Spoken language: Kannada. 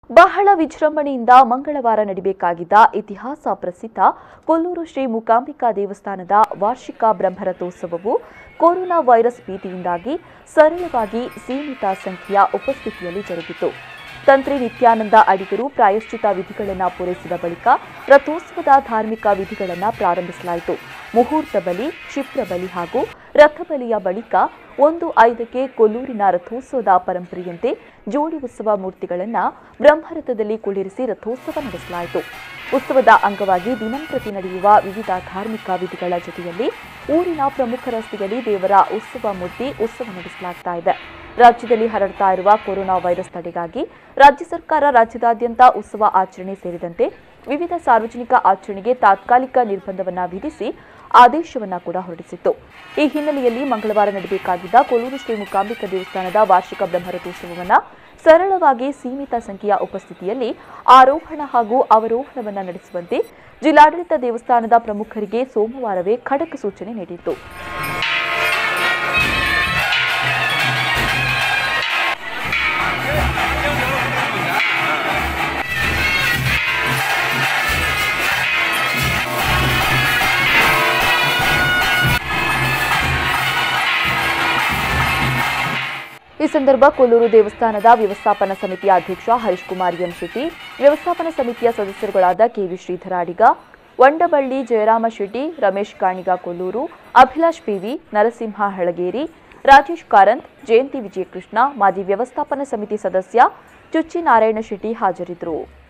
ಬಹಳ ವಿಜೃಂಭಣೆಯಿಂದ ಮಂಗಳವಾರ ನಡೆಯಬೇಕಾಗಿದ್ದ ಇತಿಹಾಸ ಪ್ರಸಿದ್ಧ ಕೊಲ್ಲೂರು ಶ್ರೀ ಮೂಕಾಂಬಿಕಾ ದೇವಸ್ಥಾನದ ವಾರ್ಷಿಕ ಬ್ರಹ್ಮರಥೋತ್ಸವವು ಕೊರೋನಾ ವೈರಸ್ ಭೀತಿಯಿಂದಾಗಿ ಸರಳವಾಗಿ ಸೀಮಿತ ಸಂಖ್ಯೆಯ ಉಪಸ್ಥಿತಿಯಲ್ಲಿ ಜರುಗಿತು ತಂತ್ರಿ ನಿತ್ಯಾನಂದ ಅಡಿಗರು ಪ್ರಾಯಶ್ಚಿತ ವಿಧಿಗಳನ್ನು ಪೂರೈಸಿದ ಬಳಿಕ ರಥೋತ್ಸವದ ಧಾರ್ಮಿಕ ವಿಧಿಗಳನ್ನು ಪ್ರಾರಂಭಿಸಲಾಯಿತು ಮುಹೂರ್ತ ಬಲಿ ಕ್ಷಿಪ್ರ ಬಲಿ ಹಾಗೂ ರಥಬಲಿಯ ಬಳಿಕ ಒಂದು ಐದಕ್ಕೆ ಕೊಲ್ಲೂರಿನ ರಥೋತ್ಸವದ ಪರಂಪರೆಯಂತೆ ಜೋಡಿ ಉತ್ಸವ ಮೂರ್ತಿಗಳನ್ನು ಬ್ರಹ್ಮರಥದಲ್ಲಿ ಕುಳ್ಳಿರಿಸಿ ರಥೋತ್ಸವ ನಡೆಸಲಾಯಿತು ಉತ್ಸವದ ಅಂಗವಾಗಿ ದಿನಂಪ್ರತಿ ನಡೆಯುವ ವಿವಿಧ ಧಾರ್ಮಿಕ ವಿಧಿಗಳ ಜೊತೆಯಲ್ಲಿ ಊರಿನ ಪ್ರಮುಖ ರಸ್ತೆಯಲ್ಲಿ ದೇವರ ಉತ್ಸವ ಮೂರ್ತಿ ಉತ್ಸವ ನಡೆಸಲಾಗ್ತಾ ಇದೆ ರಾಜ್ಯದಲ್ಲಿ ಹರಡ್ತಾ ಇರುವ ಕೊರೋನಾ ವೈರಸ್ ತಡೆಗಾಗಿ ರಾಜ್ಯ ಸರ್ಕಾರ ರಾಜ್ಯದಾದ್ಯಂತ ಉತ್ಸವ ಆಚರಣೆ ಸೇರಿದಂತೆ ವಿವಿಧ ಸಾರ್ವಜನಿಕ ಆಚರಣೆಗೆ ತಾತ್ಕಾಲಿಕ ನಿರ್ಬಂಧವನ್ನ ವಿಧಿಸಿ ಆದೇಶವನ್ನ ಕೂಡ ಹೊರಡಿಸಿತ್ತು ಈ ಹಿನ್ನೆಲೆಯಲ್ಲಿ ಮಂಗಳವಾರ ನಡೆಯಬೇಕಾಗಿದ್ದ ಕೊಲ್ಲೂರು ಶ್ರೀ ಮೂಕಾಂಬಿಕಾ ದೇವಸ್ಥಾನದ ವಾರ್ಷಿಕ ಬ್ರಹ್ಮರಥೋತ್ಸವವನ್ನು ಸರಳವಾಗಿ ಸೀಮಿತ ಸಂಖ್ಯೆಯ ಉಪಸ್ಥಿತಿಯಲ್ಲಿ ಆರೋಹಣ ಹಾಗೂ ಅವರೋಹಣವನ್ನು ನಡೆಸುವಂತೆ ಜಿಲ್ಲಾಡಳಿತ ದೇವಸ್ಥಾನದ ಪ್ರಮುಖರಿಗೆ ಸೋಮವಾರವೇ ಖಡಕ್ ಸೂಚನೆ ನೀಡಿತ್ತು ಈ ಸಂದರ್ಭ ಕೊಲ್ಲೂರು ದೇವಸ್ಥಾನದ ವ್ಯವಸ್ಥಾಪನಾ ಸಮಿತಿಯ ಅಧ್ಯಕ್ಷ ಹರೀಶ್ ಕುಮಾರ್ ಎಂ ಶೆಟ್ಟಿ ವ್ಯವಸ್ಥಾಪನಾ ಸಮಿತಿಯ ಸದಸ್ಯರುಗಳಾದ ಕೆವಿ ಶ್ರೀಧರ ಅಡಿಗ ವಂಡಬಳ್ಳಿ ಜಯರಾಮ ಶೆಟ್ಟಿ ರಮೇಶ್ ಕಾಣಿಗ ಕೊಲ್ಲೂರು ಅಭಿಲಾಷ್ ಪಿವಿ ನರಸಿಂಹ ಹಳಗೇರಿ ರಾಜೇಶ್ ಕಾರಂತ್ ಜಯಂತಿ ವಿಜಯಕೃಷ್ಣ ಮಾಜಿ ವ್ಯವಸ್ಥಾಪನಾ ಸಮಿತಿ ಸದಸ್ಯ ಚುಚ್ಚಿ ನಾರಾಯಣ ಶೆಟ್ಟಿ ಹಾಜರಿದ್ದರು